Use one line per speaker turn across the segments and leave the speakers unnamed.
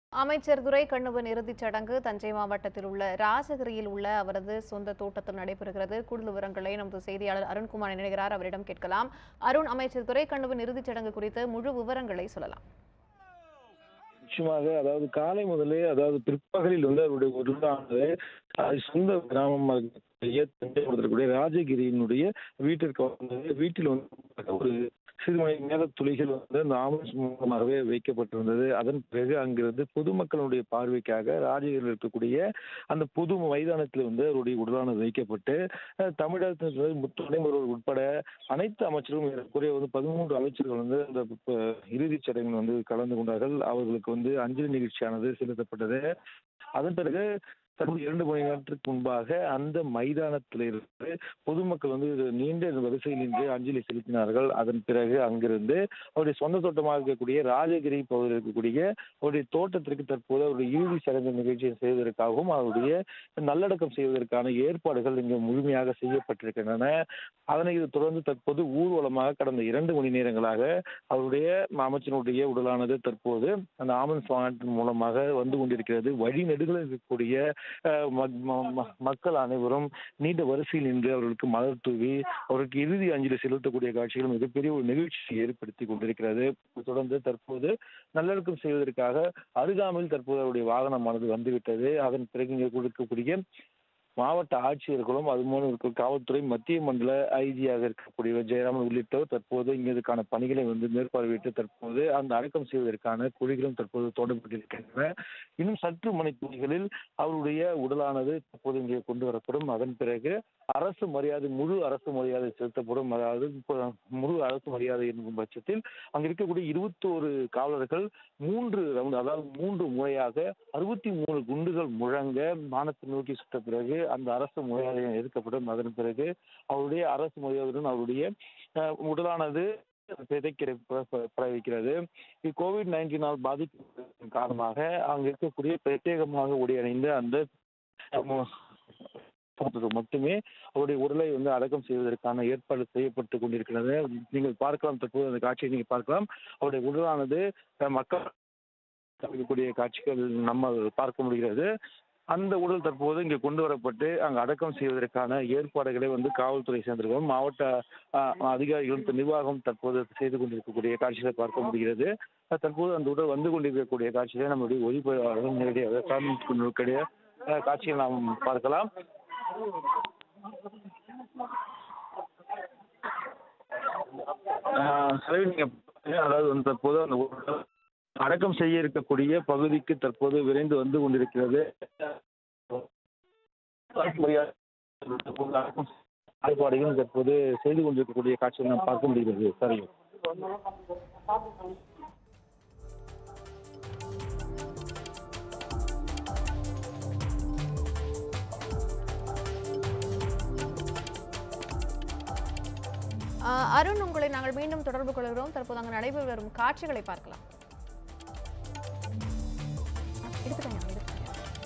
அமைச்சர் துரை கண்ணுவன் இறுதிச் சடங்கு தஞ்சை மாவட்டத்தில் உள்ள ராஜகிரியில் உள்ள அவரது சொந்த தோட்டத்தில் நடைபெறுகிறது கூடுதல் விவரங்களை நமது செய்தியாளர் அருண்குமார் இணைகிறார் அவரிடம் கேட்கலாம் அருண் அமைச்சர் துரை கண்ணுவன் இறுதிச் சடங்கு குறித்து முழு விவரங்களை சொல்லலாம்
நிச்சயமாக அதாவது காலை முதலே அதாவது பிற்பகலில் வந்து அவருடைய உருளானது அது சொந்த கிராமமாக இருக்கக்கூடிய தஞ்சாவூரத்திற்குரிய ராஜகிரியினுடைய வீட்டிற்கு வந்தது வீட்டில் வந்து ஒரு சிறுமணி நேர துளிகள் வந்து அந்த ஆம்புலன்ஸ் மூலமாகவே வைக்கப்பட்டிருந்தது அதன் பிறகு அங்கிருந்து பொதுமக்களுடைய பார்வைக்காக ராஜகிரியில் இருக்கக்கூடிய அந்த பொது மைதானத்தில் வந்து அவருடைய உடலானது வைக்கப்பட்டு அஹ், தமிழகத்தின் முத்துணைமுருவர் உட்பட அனைத்து அமைச்சரும் ஏறக்குறைய வந்து பதிமூன்று அமைச்சர்கள் வந்து அந்த ப- இறுதிச் சடங்கில் வந்து கலந்து கொண்டார்கள் அவர்களுக்கு வந்து அஞ்சலி நிகழ்ச்சியானது செலுத்தப்பட்டது அதன் பிறகு தற்போது இரண்டு மணி நேரத்திற்கு முன்பாக அந்த மைதானத்தில் இருந்து பொதுமக்கள் வந்து நீண்ட வரிசையில் நின்று அஞ்சலி செலுத்தினார்கள் அதன் பிறகு அங்கிருந்து அவருடைய சொந்த தோட்டமாக இருக்கக்கூடிய ராஜகிரி பகுதியில் இருக்கக்கூடிய அவருடைய தோட்டத்திற்கு தற்போது அவருடைய இறுதி சடங்கு நிகழ்ச்சியை செய்வதற்காகவும் அவருடைய நல்லடக்கம் செய்வதற்கான ஏற்பாடுகள் இங்கு முழுமையாக செய்யப்பட்டிருக்கின்றன அதனை இது தொடர்ந்து தற்போது ஊர்வலமாக கடந்த இரண்டு மணி நேரங்களாக அவருடைய அமைச்சனுடைய உடலானது தற்போது அந்த ஆம்புலன்ஸ் வாகனத்தின் மூலமாக வந்து கொண்டிருக்கிறது வழி நெடுகில் இருக்கக்கூடிய அஹ், ம- ம- ம- மக்கள் அனைவரும் நீண்ட வரிசையில் நின்று அவர்களுக்கு மலர் தூவி அவருக்கு இறுதி அஞ்சலி செலுத்தக்கூடிய காட்சிகள் மிகப்பெரிய ஒரு நிகழ்ச்சியை ஏற்படுத்தி கொண்டிருக்கிறது தொடர்ந்து தற்போது நல்லடக்கம் செய்வதற்காக அருகாமையில் தற்போது அவருடைய வாகனமானது வந்துவிட்டது அதன் பிறகு இங்கே கொடுக்கக்கூடிய மாவட்ட ஆட்சியர்களும் அது மூலம் இருக்க காவல்துறை மத்திய மண்டல ஐஜியாக இருக்கக்கூடிய ஜெயராமன் உள்ளிட்டோர் தற்போது இங்க இதுக்கான பணிகளை வந்து மேற்பார்வையிட்டு தற்போது அந்த அடக்கம் செய்வதற்கான குழிகளும் தற்போது தோண்டப்பட்டிருக்கின்றன இன்னும் சற்று மணித்துளிகளில் அவருடைய உடலானது தற்போது இங்கே கொண்டு வரப்படும் அதன் பிறகு அரசு மரியாதை முழு அரசு மரியாதை செலுத்தப்படும் அதாவது இப்ப முழு அரசு மரியாதை என்னும் பட்சத்தில் அங்க இருக்கக்கூடிய இருபத்தோரு காவலர்கள் மூன்று ரவுண்ட் அதாவது மூன்று முறையாக அறுபத்தி மூணு குண்டுகள் முழங்க வானத்தை நோக்கி சுட்ட பிறகு அந்த அரசு மரியாதை எடுக்கப்படும் அதன் பிறகு அவருடைய அரசு மரியாதையுடன் அவருடைய அஹ், உடலானது விதைக்கிற வைக்கிறது கோவிட் நைன்டீனால் பாதிப்பு காரணமாக அங்க இருக்கக்கூடிய பிரத்யேகமாக உடை அணிந்த அந்த அஹ், மட்டுமே அவருடைய உடலை வந்து அடக்கம் செய்வதற்கான ஏற்பாடு செய்யப்பட்டு கொண்டிருக்கிறது நீங்கள் பார்க்கலாம் தற்போது அந்த காட்சியை நீங்கள் பார்க்கலாம் அவருடைய உடலானது அஹ், மக்கள் இருக்கக்கூடிய காட்சிகள் நம்ம பார்க்க முடிகிறது அந்த உடல் தற்போது இங்கே கொண்டு வரப்பட்டு அங்கு அடக்கம் செய்வதற்கான ஏற்பாடுகளை வந்து காவல்துறை சேர்ந்திருக்கிறோம் மாவட்ட அஹ், அதிகாரிகளும் நிர்வாகம் தற்போது செய்து கொண்டிருக்கக்கூடிய காட்சிகளை பார்க்க முடிகிறது அஹ், தற்போது அந்த உடல் வந்து கொண்டிருக்கக்கூடிய காட்சிகளை நம்முடைய ஒளிப்பதிவாளர்கள் நேரடியாக காண்பித்து கொண்டிருக்கக்கூடிய அஹ், காட்சியை நாம் பார்க்கலாம் ஆஹ் சரி நீங்க பாருங்க, அதாவது வந்து தற்போது அந்த உடல் அடக்கம் செய்ய இருக்கக்கூடிய பகுதிக்கு தற்போது விரைந்து வந்து கொண்டிருக்கிறது தற்போது அடக்கம் ஆய்வாடிகளும் தற்போது செய்து கொண்டிருக்கக்கூடிய காட்சிகளை நாம் பார்க்க முடிகிறது சரி
அஹ், அருண் உங்களை நாங்கள் மீண்டும் தொடர்பு கொள்கிறோம் தற்போது அங்கு நடைபெற்று வரும் காட்சிகளை பார்க்கலாம் எடுத்துக்கங்க, எடுத்துக்கங்க.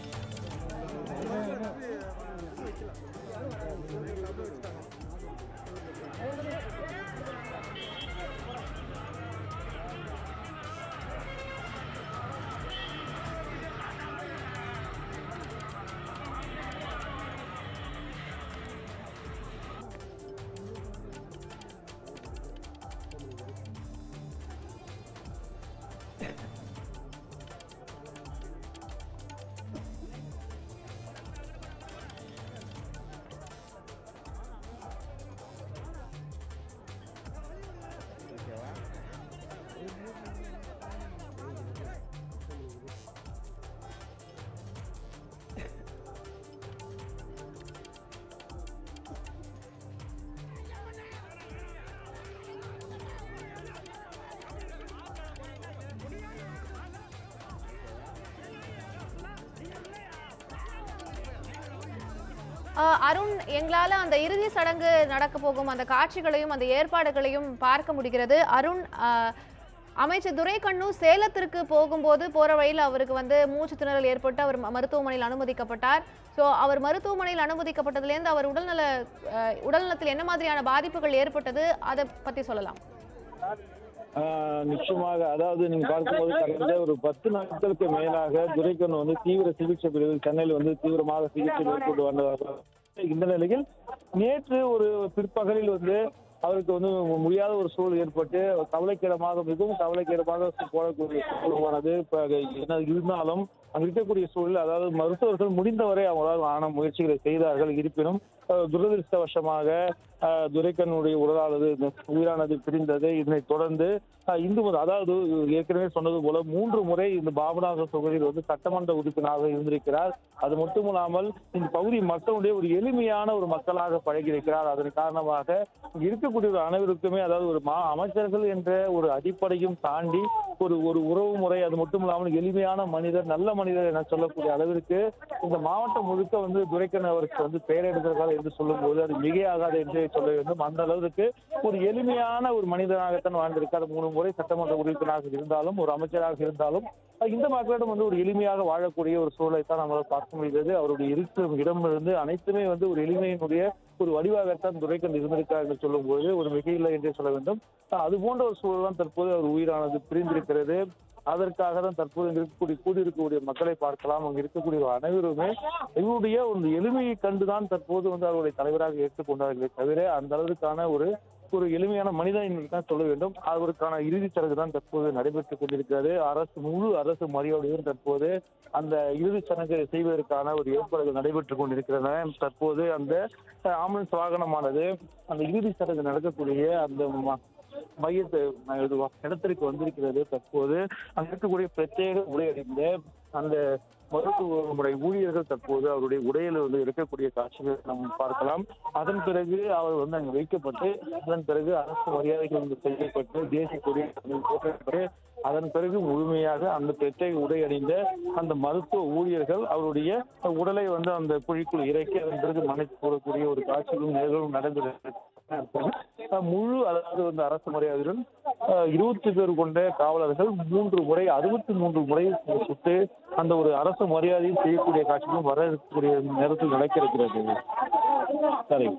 அஹ், அருண் எங்களால அந்த இறுதி சடங்கு நடக்க போகும் அந்த காட்சிகளையும் அந்த ஏற்பாடுகளையும் பார்க்க முடிகிறது அருண் அஹ், அமைச்சர் துரைக்கண்ணு சேலத்திற்கு போகும்போது போற வழியில் அவருக்கு வந்து மூச்சு திணறல் ஏற்பட்டு அவர் ம- மருத்துவமனையில் அனுமதிக்கப்பட்டார் ஸோ அவர் மருத்துவமனையில் அனுமதிக்கப்பட்டதுலேருந்து அவர் உடல்நல அஹ், உடல்நலத்தில் என்ன மாதிரியான பாதிப்புகள் ஏற்பட்டது அதை பத்தி சொல்லலாம்
ஆஹ் நிச்சயமாக அதாவது நீங்க பார்க்கும்போது கடந்த ஒரு பத்து நாட்களுக்கு மேலாக துரைக்கண்ணு வந்து தீவிர சிகிச்சை பிரிவில் சென்னையில் வந்து தீவிரமாக சிகிச்சை மேற்கொண்டு வந்ததாக இந்த நிலையில் நேற்று ஒரு பிற்பகலில் வந்து அவருக்கு வந்து முடியாத ஒரு சூழல் ஏற்பட்டு கவலைக்கிடமாக மிகவும் கவலைக்கிடமாக போடக்கூடிய சூழலானது இப்ப என்ன இருந்தாலும் அங்க இருக்கக்கூடிய சூழல் அதாவது மருத்துவர்கள் முடிந்தவரை அவங்களால் ஆன முயற்சிகளை செய்தார்கள் இருப்பினும் அஹ், துரதிருஷ்டவசமாக அஹ், துரைக்கண்ணுடைய உடலானது இந்த உயிரானது பிரிந்தது இதனைத் தொடர்ந்து அஹ், இந்து மத அதாவது ஏற்கனவே சொன்னது போல மூன்று முறை இந்த பாபநாச தொகுதியில் வந்து சட்டமன்ற உறுப்பினராக இருந்திருக்கிறார் அது மட்டுமில்லாமல் இந்த பகுதி மக்களுடைய ஒரு எளிமையான ஒரு மக்களாக பழகியிருக்கிறார் அதன் காரணமாக இங்க இருக்கக்கூடிய ஒரு அனைவருக்குமே அதாவது ஒரு மா அமைச்சர்கள் என்ற ஒரு அடிப்படையும் தாண்டி ஒரு ஒரு உறவு முறை அது மட்டும் இல்லாமல் எளிமையான மனிதர் நல்ல மனிதர் என சொல்லக்கூடிய அளவிற்கு இந்த மாவட்டம் முழுக்க வந்து துரைக்கண்ண அவருக்கு வந்து பெயர் எடுத்திருக்கார் என்று சொல்லும்போது அது மிகையாகாது என்று சொல்ல வேண்டும் அந்த அளவிற்கு ஒரு எளிமையான ஒரு மனிதனாகத்தான் வாழ்ந்திருக்கார் மூணு முறை சட்டமன்ற உறுப்பினராக இருந்தாலும் ஒரு அமைச்சராக இருந்தாலும் இந்த மக்களிடம் வந்து ஒரு எளிமையாக வாழக்கூடிய ஒரு சூழலை தான் நம்மளால் பார்க்க முடிகிறது அவருடைய இருக்கும் இடமிருந்து அனைத்துமே வந்து ஒரு எளிமையினுடைய ஒரு வடிவாகத்தான் துரைக்கண் இருந்திருக்கார் என்று சொல்லும்போது ஒரு மிகையில்லை என்றே சொல்ல வேண்டும் அது போன்ற ஒரு சூழல் தான் தற்போது அவர் உயிரானது பிரிந்திருக்கிறது அதற்காக தான் தற்போது இங்க இருக்கக்கூடிய கூடியிருக்கக்கூடிய மக்களை பார்க்கலாம் அங்க இருக்கக்கூடிய அனைவருமே இவருடைய ஒரு எளிமையை கண்டுதான் தற்போது வந்து அவருடைய தலைவராக ஏற்றுக்கொண்டார்களே தவிர அந்த அளவுக்கான ஒரு ஒரு எளிமையான மனிதன் என்று தான் சொல்ல வேண்டும் அவருக்கான இறுதிச் சடங்கு தான் தற்போது நடைபெற்றுக் கொண்டிருக்கிறது அரசு முழு அரசு மரியாதையுடன் தற்போது அந்த இறுதிச் சடங்கு செய்வதற்கான ஒரு ஏற்பாடுகள் நடைபெற்றுக் கொண்டிருக்கின்றன தற்போது அந்த அஹ், ஆம்புலன்ஸ் வாகனமானது அந்த இறுதிச் சடங்கு நடக்கக்கூடிய அந்த ம- மையத்தை அஹ், இது இடத்திற்கு வந்திருக்கிறது தற்போது அங்க இருக்கக்கூடிய பிரத்யேக உடை அணிந்த அந்த மருத்துவ முறை ஊழியர்கள் தற்போது அவருடைய உடையில வந்து இருக்கக்கூடிய காட்சிகளை நாம் பார்க்கலாம் அதன் பிறகு அவர் வந்து அங்கு வைக்கப்பட்டு அதன் பிறகு அரசு மரியாதைகள் வந்து செய்யப்பட்டு தேசிய கொடி போற்றப்பட்டு அதன் பிறகு முழுமையாக அந்த பிரத்யேக உடை அணிந்த அந்த மருத்துவ ஊழியர்கள் அவருடைய உடலை வந்து அந்த குழிக்குள் இறக்கி அதன் பிறகு மனைத்து போடக்கூடிய ஒரு காட்சிகளும் நிகழ்வும் நடந்து முழு அதாவது வந்து அரசு மரியாதையுடன் இருபத்தி பேர் கொண்ட காவலர்கள் மூன்று முறை அறுபத்தி மூன்று முறை சுட்டு அந்த ஒரு அரசு மரியாதையும் செய்யக்கூடிய காட்சிகளும் வர இருக்கக்கூடிய நேரத்தில் நடக்க இருக்கிறது சரி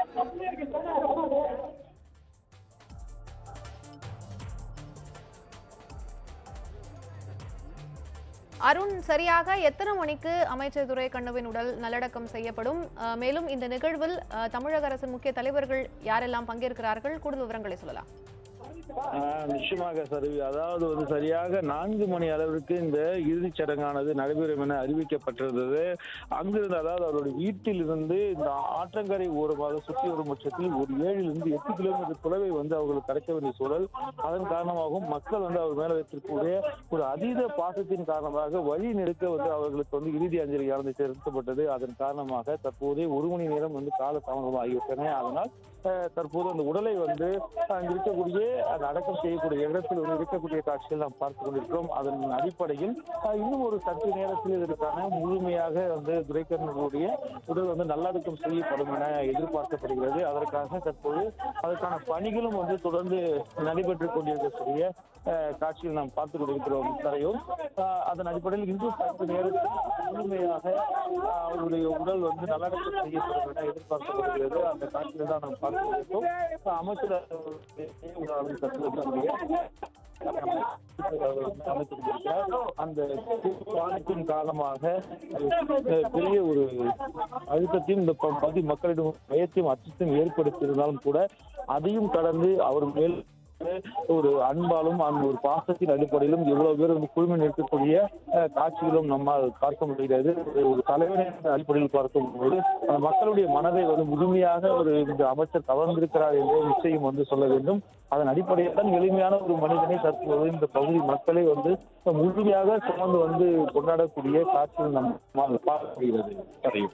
அருண் சரியாக எத்தனை மணிக்கு அமைச்சர் துரைக்கண்ணுவின் உடல் நல்லடக்கம் செய்யப்படும் அஹ், மேலும் இந்த நிகழ்வில் அஹ், தமிழக அரசின் முக்கிய தலைவர்கள் யாரெல்லாம் பங்கேற்கிறார்கள் கூடுதல் விவரங்களை சொல்லலாம்
ஆஹ் நிச்சயமாக சரி அதாவது வந்து சரியாக நான்கு மணி அளவிற்கு இந்த இறுதிச் சடங்கானது நடைபெறும் என அறிவிக்கப்பட்டிருந்தது அங்கிருந்து அதாவது அவருடைய வீட்டில் இருந்து இந்த ஆற்றங்கரை ஓரமாக சுற்றி வரும் பட்சத்தில் ஒரு ஏழிலிருந்து எட்டு கிலோமீட்டர் தொலைவை வந்து அவர்களுக்கு கடக்க வேண்டிய சூழல் அதன் காரணமாகவும் மக்கள் வந்து அவர் மேல வைத்திருக்கக்கூடிய ஒரு அதீத பாசத்தின் காரணமாக வழி நெடுக்க வந்து அவர்களுக்கு வந்து இறுதி அஞ்சலியானது செலுத்தப்பட்டது அதன் காரணமாக தற்போதே ஒரு மணி நேரம் வந்து கால தாமதம் ஆகிவிட்டன அதனால் அஹ், தற்போது அந்த உடலை வந்து அங்கு இருக்கக்கூடிய அந்த அடக்கம் செய்யக்கூடிய இடத்தில் வந்து இருக்கக்கூடிய காட்சிகள் நாம் பார்த்து கொண்டிருக்கிறோம் அதன் அடிப்படையில் அஹ், இன்னும் ஒரு சற்று நேரத்தில் இதற்கான முழுமையாக வந்து துரைக்கண்ணனுடைய உடல் வந்து நல்லடக்கம் செய்யப்படும் என எதிர்பார்க்கப்படுகிறது அதற்காக தற்போது அதற்கான பணிகளும் வந்து தொடர்ந்து நடைபெற்றுக் கொண்டிருக்கக்கூடிய அஹ், காட்சிகள் நாம் பார்த்து கொண்டிருக்கிறோம் தரையும் அஹ், அதன் அடிப்படையில் இன்னும் சற்று நேரத்தில் முழுமையாக அஹ், அவருடைய உடல் வந்து நல்லடக்கம் செய்யப்படும் என எதிர்பார்க்கப்படுகிறது அந்த காட்சிகள் தான் நாம் பார்த்து கொண்டிருக்கோம் அஹ், அமைச்சர் அவர்கள் தற்போது தன்னுடைய அமைத்திருக்கிறார். அந்த பாதிப்பின் காரணமாக அஹ், பெரிய ஒரு அழுத்தத்தையும் இந்த ப- பகுதி மக்களிடம் பயத்தையும் அச்சத்தையும் ஏற்படுத்தியிருந்தாலும் கூட அதையும் கடந்து அவர் மேல் ஒரு அன்பாலும் அந்த ஒரு பாசத்தின் அடிப்படையிலும் எவ்வளவு பேர் வந்து குழுமி நிற்கக்கூடிய அஹ், காட்சிகளும் நம்மால் பார்க்க முடிகிறது ஒரு தலைவரின் அடிப்படையில் பார்க்கும்போது அந்த மக்களுடைய மனதை வந்து முழுமையாக ஒரு இந்த அமைச்சர் கவர்ந்திருக்கிறார் என்ற நிச்சயம் வந்து சொல்ல வேண்டும் அதன் அடிப்படையில் தான் எளிமையான ஒரு மனிதனை தற்போது இந்த பகுதி மக்களை வந்து முழுமையாக சுமந்து வந்து கொண்டாடக்கூடிய காட்சிகள் நம்மால் பார்க்க முடிகிறது சரி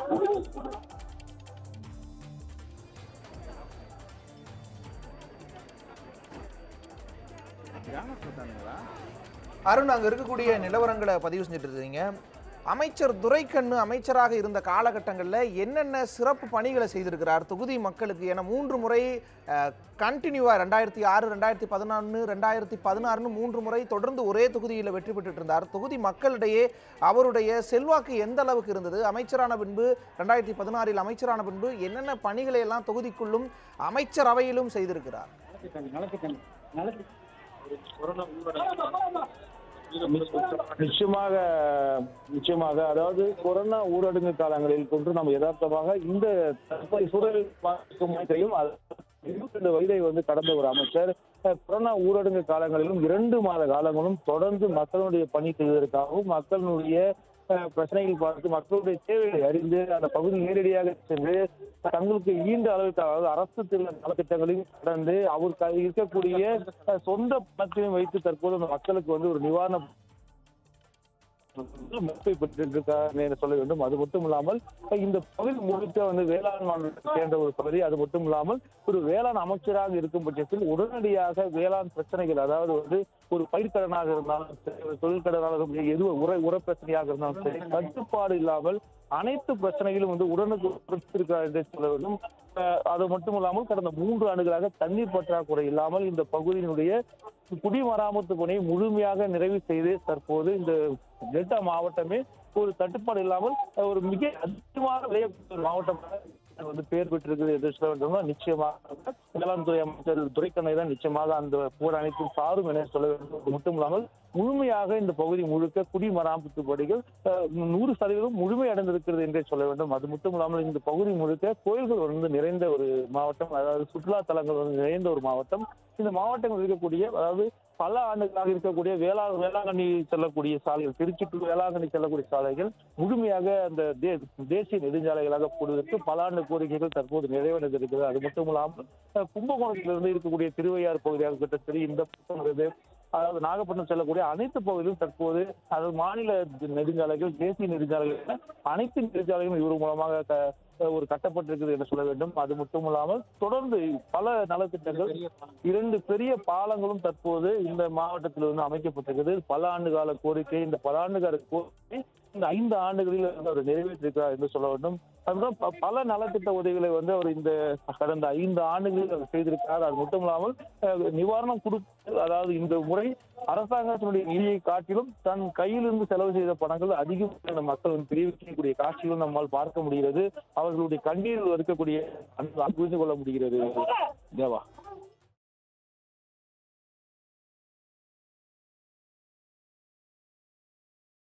அருண் அங்கே இருக்கக்கூடிய நிலவரங்களை பதிவு செஞ்சுட்டு இருக்கீங்க அமைச்சர் துரைக்கண்ணு அமைச்சராக இருந்த காலகட்டங்களில் என்னென்ன சிறப்பு பணிகளை செய்திருக்கிறார் தொகுதி மக்களுக்கு என மூன்று முறை கண்டினியூவாக ரெண்டாயிரத்தி ஆறு ரெண்டாயிரத்தி பதினாறு ரெண்டாயிரத்தி பதினாறுன்னு மூன்று முறை தொடர்ந்து ஒரே தொகுதியில் வெற்றி பெற்றுட்டு இருந்தார் தொகுதி மக்களிடையே அவருடைய செல்வாக்கு எந்த அளவுக்கு இருந்தது அமைச்சரான பின்பு ரெண்டாயிரத்தி பதினாறில் அமைச்சரான பின்பு என்னென்ன பணிகளை எல்லாம் தொகுதிக்குள்ளும் அமைச்சரவையிலும் செய்திருக்கிறார்
நிச்சயமாக நிச்சயமாக அதாவது கொரோனா ஊரடங்கு காலங்களில் கொண்டு நம்ம யதார்த்தமாக இந்த தற்போதைய சூழல் பார்க்கும் தெரியும் அது இருபத்தி ரெண்டு வயதை வந்து கடந்த ஒரு அமைச்சர் அஹ், கொரோனா ஊரடங்கு காலங்களிலும் இரண்டு மாத காலங்களும் தொடர்ந்து மக்களுடைய பணி செய்வதற்காகவும் மக்களுடைய அஹ், பிரச்சனைகள் பார்த்து மக்களுடைய தேவைகளை அறிந்து அந்த பகுதி நேரடியாக சென்று தங்களுக்கு ஈண்ட அளவுக்கு அதாவது அரசு திட்ட நலத்திட்டங்களையும் கடந்து அவர் க- இருக்கக்கூடிய அஹ், சொந்த பணத்தையும் வைத்து தற்போது அந்த மக்களுக்கு வந்து ஒரு நிவாரண மதிப்பை பெற்றிருக்கார் என்று சொல்ல வேண்டும் அது மட்டும் இல்லாமல் இந்த பகுதி முழுக்க வந்து வேளாண் மாநிலத்தை சேர்ந்த ஒரு பகுதி அது மட்டும் இல்லாமல் ஒரு வேளாண் அமைச்சராக இருக்கும் பட்சத்தில் உடனடியாக வேளாண் பிரச்சனைகள் அதாவது வந்து ஒரு பயிர்க்கடனாக இருந்தாலும் சரி, ஒரு தொழிற்கடனாக இருந்தாலும் எது உர உர பிரச்சனையாக இருந்தாலும் சரி கட்டுப்பாடு இல்லாமல் அனைத்து பிரச்சனைகளும் வந்து உடனுக்கு கொடுத்திருக்கிறார் என்று சொல்ல வேண்டும் அஹ் அது மட்டும் இல்லாமல் கடந்த மூன்று ஆண்டுகளாக தண்ணீர் பற்றாக்குறை இல்லாமல் இந்த பகுதியினுடைய குடிமராமத்து பணியை முழுமையாக நிறைவு செய்து தற்போது இந்த டெல்டா மாவட்டமே ஒரு தட்டுப்பாடு இல்லாமல் ஒரு மிக அதிகமாக விளையக்கூடிய ஒரு மாவட்டமாக வந்து பேர் பெற்றிருக்குது என்று சொல்ல வேண்டும்னா நிச்சயமாக வேளாண் துறை அமைச்சர் துரைக்கண்ணை தான் நிச்சயமாக அந்த போர் அனைத்தும் சாரும் என சொல்ல வேண்டும் அது மட்டும் இல்லாமல் முழுமையாக இந்த பகுதி முழுக்க குடிமராமத்து பணிகள் அஹ், நூறு சதவீதம் முழுமை அடைந்திருக்கிறது என்றே சொல்ல வேண்டும் அது மட்டும் இல்லாமல் இந்த பகுதி முழுக்க கோயில்கள் வந்து நிறைந்த ஒரு மாவட்டம் அதாவது சுற்றுலா தலங்கள் வந்து நிறைந்த ஒரு மாவட்டம் இந்த மாவட்டங்கள் இருக்கக்கூடிய அதாவது பல ஆண்டுகளாக இருக்கக்கூடிய வேளா வேளாங்கண்ணி செல்லக்கூடிய சாலைகள் திருச்சி to வேளாங்கண்ணி செல்லக்கூடிய சாலைகள் முழுமையாக அந்த தே- தேசிய நெடுஞ்சாலைகளாக போடுவதற்கு பல ஆண்டு கோரிக்கைகள் தற்போது நிறைவேறிருக்கிறது அது மட்டும் இல்லாமல் அஹ், கும்பகோணத்திலிருந்து இருக்கக்கூடிய திருவையாறு பகுதியாக இருக்கட்டும் சரி இந்த பக்கம் இருந்து அதாவது நாகப்பட்டினம் செல்லக்கூடிய அனைத்து பகுதிகளும் தற்போது அதாவது மாநில நெடுஞ்சாலைகள் தேசிய நெடுஞ்சாலைகள் என அனைத்து நெடுஞ்சாலைகளும் இவர் மூலமாக க- ஒரு கட்டப்பட்டிருக்குது என்று சொல்ல வேண்டும் அது மட்டும் இல்லாமல் தொடர்ந்து பல நலத்திட்டங்கள் இரண்டு பெரிய பாலங்களும் தற்போது இந்த மாவட்டத்தில் வந்து அமைக்கப்பட்டிருக்கிறது பல ஆண்டு கால கோரிக்கை இந்த பல ஆண்டு கால கோரிக்கை இந்த ஐந்து ஆண்டுகளில் வந்து அவர் நிறைவேற்றிருக்கிறார் என்று சொல்ல வேண்டும் அதுதான் ப- பல நலத்திட்ட உதவிகளை வந்து அவர் இந்த கடந்த ஐந்து ஆண்டுகளில் அவர் செய்திருக்கிறார் அது மட்டும் இல்லாமல் அஹ், நிவாரணம் கொடுத்து அதாவது இந்த முறை அரசாங்கத்தினுடைய நிதியை காட்டிலும் தன் கையிலிருந்து செலவு செய்த பணங்கள் அதிகமான மக்கள் வந்து தெரிவிக்கக்கூடிய காட்சிகளும் நம்மால் பார்க்க முடிகிறது அவர்களுடைய கண்ணீரில் இருக்கக்கூடிய அந்த புரிந்து கொள்ள முடிகிறது தேவா